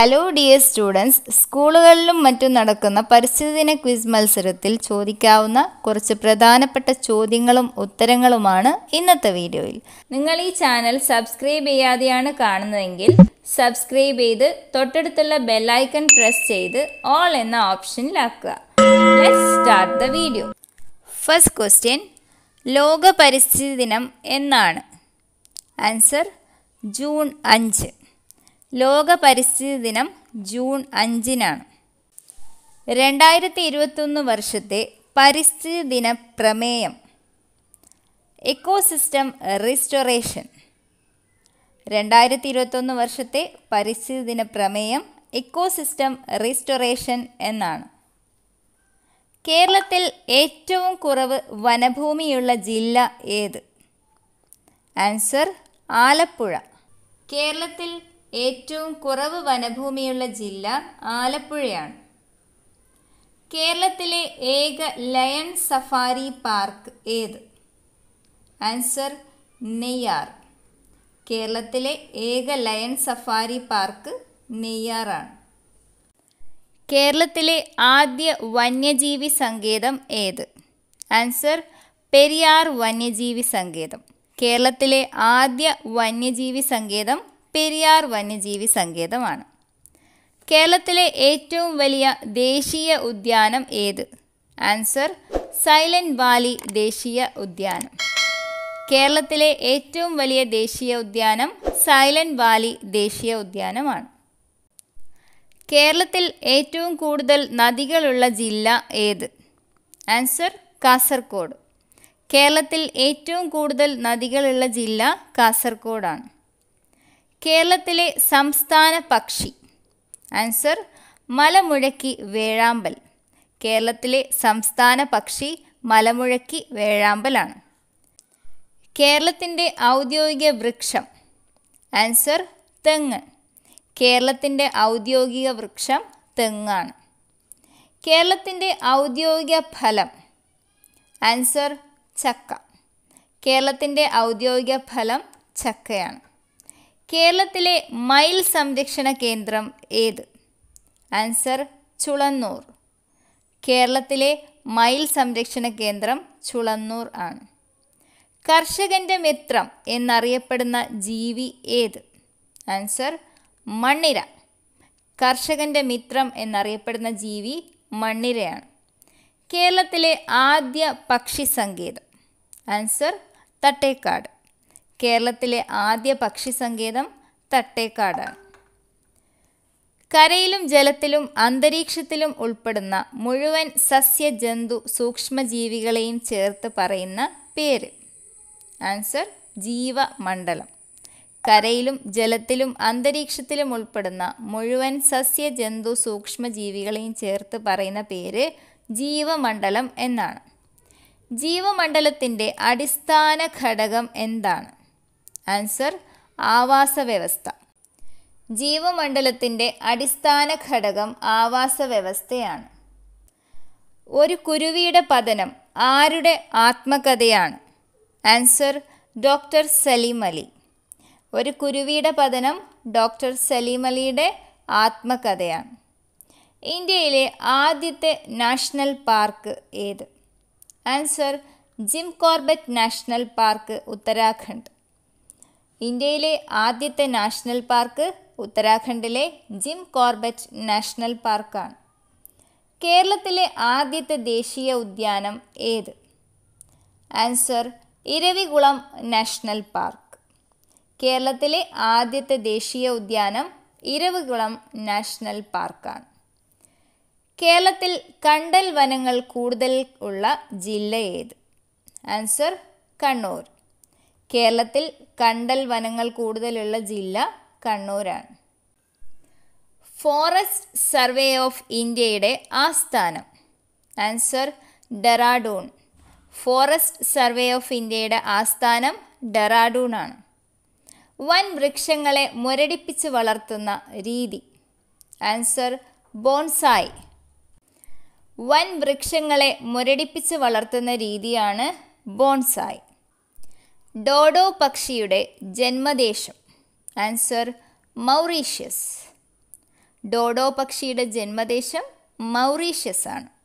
hello dear students സ്കൂളുകളിലും മറ്റും നടക്കുന്ന പരിസ്ഥിതി ദിന ക്വിസ് മത്സരത്തിൽ ചോദിക്കാവുന്ന കുറച്ച് പ്രധാനപ്പെട്ട ചോദ്യങ്ങളും ഉത്തരങ്ങളുമാണ് ഇന്നത്തെ വീഡിയോയിൽ നിങ്ങൾ ഈ ചാനൽ സബ്സ്ക്രൈബ് ചെയ്യാതെയാണ് കാണുന്നതെങ്കിൽ സബ്സ്ക്രൈബ് ചെയ്ത് തൊട്ടടുത്തുള്ള ബെല്ലൈക്കൺ പ്രസ് ചെയ്ത് ഓൾ എന്ന ഓപ്ഷനിലാക്കുക let's start the video first question ലോക പരിസ്ഥിതി ദിനം എന്നാണ് ആൻസർ ജൂൺ അഞ്ച് ലോക പരിസ്ഥിതി ദിനം ജൂൺ അഞ്ചിനാണ് രണ്ടായിരത്തി ഇരുപത്തൊന്ന് വർഷത്തെ പരിസ്ഥിതി ദിന പ്രമേയം എക്കോസിസ്റ്റം റിസ്റ്റോറേഷൻ രണ്ടായിരത്തി ഇരുപത്തൊന്ന് വർഷത്തെ പരിസ്ഥിതി ദിന പ്രമേയം എക്കോസിസ്റ്റം റിസ്റ്റോറേഷൻ എന്നാണ് കേരളത്തിൽ ഏറ്റവും കുറവ് വനഭൂമിയുള്ള ജില്ല ഏത് ആൻസർ ആലപ്പുഴ കേരളത്തിൽ ഏറ്റവും കുറവ് വനഭൂമിയുള്ള ജില്ല ആലപ്പുഴയാണ് കേരളത്തിലെ ഏക ലയൺ സഫാരി പാർക്ക് ഏത് ആൻസർ നെയ്യാർ കേരളത്തിലെ ഏക ലയൺ സഫാരി പാർക്ക് നെയ്യാറാണ് കേരളത്തിലെ ആദ്യ വന്യജീവി സങ്കേതം ഏത് ആൻസർ പെരിയാർ വന്യജീവി സങ്കേതം കേരളത്തിലെ ആദ്യ വന്യജീവി സങ്കേതം പെരിയാർ വന്യജീവി സങ്കേതമാണ് കേരളത്തിലെ ഏറ്റവും വലിയ ദേശീയ ഉദ്യാനം ഏത് ആൻസർ സൈലന്റ് വാലി ദേശീയ ഉദ്യാനം കേരളത്തിലെ ഏറ്റവും വലിയ ദേശീയ ഉദ്യാനം സൈലന്റ് വാലി ദേശീയ ഉദ്യാനമാണ് കേരളത്തിൽ ഏറ്റവും കൂടുതൽ നദികളുള്ള ജില്ല ഏത് ആൻസർ കാസർഗോഡ് കേരളത്തിൽ ഏറ്റവും കൂടുതൽ നദികളുള്ള ജില്ല കാസർഗോഡാണ് കേരളത്തിലെ സംസ്ഥാന പക്ഷി ആൻസർ മലമുഴക്കി വേഴാമ്പൽ കേരളത്തിലെ സംസ്ഥാന പക്ഷി മലമുഴക്കി വേഴാമ്പലാണ് കേരളത്തിൻ്റെ ഔദ്യോഗിക വൃക്ഷം ആൻസർ തെങ്ങ് കേരളത്തിൻ്റെ ഔദ്യോഗിക വൃക്ഷം തെങ്ങാണ് കേരളത്തിൻ്റെ ഔദ്യോഗിക ഫലം ആൻസർ ചക്ക കേരളത്തിൻ്റെ ഔദ്യോഗിക ഫലം ചക്കയാണ് കേരളത്തിലെ മയിൽ സംരക്ഷണ കേന്ദ്രം ഏത് ആൻസർ ചുളന്നൂർ കേരളത്തിലെ മയിൽ സംരക്ഷണ കേന്ദ്രം ചുളന്നൂർ ആണ് കർഷകൻ്റെ മിത്രം എന്നറിയപ്പെടുന്ന ജീവി ഏത് ആൻസർ മണ്ണിര കർഷകൻ്റെ മിത്രം എന്നറിയപ്പെടുന്ന ജീവി മണ്ണിരയാണ് കേരളത്തിലെ ആദ്യ പക്ഷി സങ്കേതം ആൻസർ തട്ടേക്കാട് കേരളത്തിലെ ആദ്യ പക്ഷി സങ്കേതം തട്ടേക്കാടാണ് കരയിലും ജലത്തിലും അന്തരീക്ഷത്തിലും ഉൾപ്പെടുന്ന മുഴുവൻ സസ്യജന്തു സൂക്ഷ്മജീവികളെയും ചേർത്ത് പറയുന്ന പേര് ആൻസർ ജീവമണ്ഡലം കരയിലും ജലത്തിലും അന്തരീക്ഷത്തിലും ഉൾപ്പെടുന്ന മുഴുവൻ സസ്യജന്തു സൂക്ഷ്മജീവികളെയും ചേർത്ത് പറയുന്ന പേര് ജീവമണ്ഡലം എന്നാണ് ജീവമണ്ഡലത്തിൻ്റെ അടിസ്ഥാന ഘടകം എന്താണ് ആൻസർ ആവാസ വ്യവസ്ഥ ജീവമണ്ഡലത്തിൻ്റെ അടിസ്ഥാന ഘടകം ആവാസ വ്യവസ്ഥയാണ് ഒരു കുരുവിയുടെ പതനം ആരുടെ ആത്മകഥയാണ് ആൻസർ ഡോക്ടർ സലീം അലി ഒരു കുരുവിയുടെ പതനം ഡോക്ടർ സലീം അലിയുടെ ആത്മകഥയാണ് ഇന്ത്യയിലെ ആദ്യത്തെ നാഷണൽ പാർക്ക് ഏത് answer Jim Corbett national park Uttarakhand ഇന്ത്യയിലെ ആദ്യത്തെ നാഷണൽ പാർക്ക് ഉത്തരാഖണ്ഡിലെ ജിം കോർബറ്റ് നാഷണൽ പാർക്കാണ് കേരളത്തിലെ ആദ്യത്തെ ദേശീയ ഉദ്യാനം ഏത് ആൻസർ ഇരവികുളം നാഷണൽ പാർക്ക് കേരളത്തിലെ ആദ്യത്തെ ദേശീയ ഉദ്യാനം ഇരവികുളം നാഷണൽ പാർക്കാണ് കേരളത്തിൽ കണ്ടൽ വനങ്ങൾ കൂടുതൽ ഉള്ള ജില്ല ഏത് ആൻസർ കണ്ണൂർ കേരളത്തിൽ കണ്ടൽ വനങ്ങൾ കൂടുതലുള്ള ജില്ല കണ്ണൂരാണ് ഫോറസ്റ്റ് സർവേ ഓഫ് ഇന്ത്യയുടെ ആസ്ഥാനം answer Dehradun forest survey of ഇന്ത്യയുടെ ആസ്ഥാനം ഡെറാഡൂൺ ആണ് വൻ വൃക്ഷങ്ങളെ മുരടിപ്പിച്ച് വളർത്തുന്ന രീതി ആൻസർ ബോൺസായി വൻ വൃക്ഷങ്ങളെ മുരടിപ്പിച്ച് വളർത്തുന്ന രീതിയാണ് ബോൺസായി ഡോഡോ പക്ഷിയുടെ ജന്മദേശം ആൻസർ മൗറീഷ്യസ് ഡോഡോ പക്ഷിയുടെ ജന്മദേശം മൗറീഷ്യസ് ആണ്